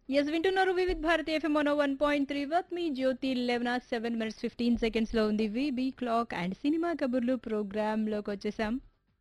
yes వింటున్నారు Vividh Bharati FM one one point three with me Jyothi eleven seven minutes fifteen seconds లో ఉంది VB clock and cinema కబుర్లు programme లోకి వచ్చేసాం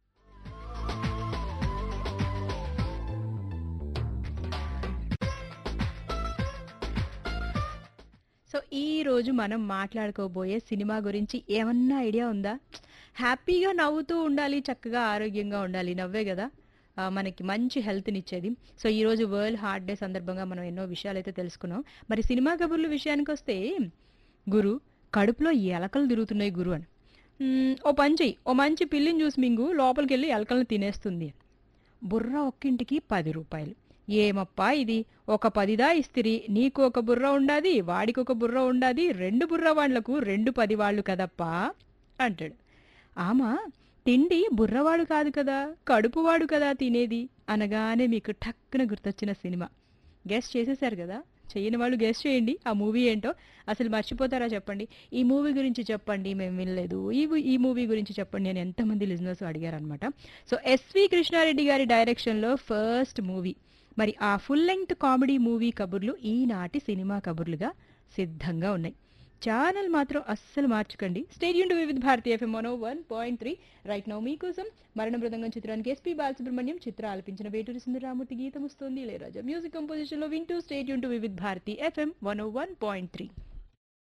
సో ఈ రోజు మనం మాట్లాడుకోబోయే సినిమా గురించి ఏమన్నా ఐడియా ఉందా హ్యాపీగా నవ్వుతూ ఉండాలి చక్కగా ఆరోగ్యంగా ఉండాలి నవ్వే కదా ఆ, మనకి మంచి హెల్త్ని ఇచ్చేది సో ఈ రోజు వరల్డ్ హార్ట్ డే సందర్భంగా మనం ఎన్నో విషయాలు అయితే తెలుసుకున్నాం మరి సినిమా కబుర్ల విషయానికి వస్తే గురు కడుపులో ఎలకలు తిరుగుతున్నాయి గురు అని మ్మ్, ఓ పని చెయ్యి ఓ మంచి పిల్లిని చూసి మింగు లోపలికి వెళ్ళి ఎలకలను తినేస్తుంది అని బుర్ర ఒక్కింటికి పది రూపాయలు ఏమప్పా ఇది ఒక పదిదా ఇస్తిరి నీకు ఒక బుర్ర ఉండాది వాడికి ఒక బుర్ర ఉండాది రెండు బుర్ర వాళ్ళకు రెండు పది వాళ్ళు కదప్పా అంటాడు ఆమా తిండి బుర్రవాడు కాదు కదా కడుపువాడు కదా తినేది అనగానే మీకు టక్కున గుర్తొచ్చిన సినిమా గెస్ట్ చేసేశారు కదా చేయని వాళ్ళు గెస్ట్ చేయండి ఆ మూవీ ఏంటో అసలు మర్చిపోతారా చెప్పండి ఈ మూవీ గురించి చెప్పండి మేము వినలేదు ఈ ఈ మూవీ గురించి చెప్పండి అని ఎంతమంది లిజినర్స్ అడిగారనమాట సో ఎస్వి కృష్ణారెడ్డి గారి డైరెక్షన్లో ఫస్ట్ మూవీ మరి ఆ ఫుల్ లెంగ్త్ కామెడీ మూవీ కబుర్లు ఈనాటి సినిమా కబుర్లుగా సిద్ధంగా ఉన్నాయి ఛానల్ మాత్రం అస్సలు మార్చకండి stay tuned to Vividha Bharatiya FM మనో one point three right now మీకోసం మరణ మృదంగం చిత్రానికి ఎస్పీ బాలసుబ్రహ్మణ్యం చిత్ర ఆలపించిన వేటూరి సుందరరామూర్తి గీతం వస్తుంది ఇళయరాజా మ్యూజిక్ కంపోజిషన్ లో వింటూ stay tuned to Vividha Bharati FM one one point three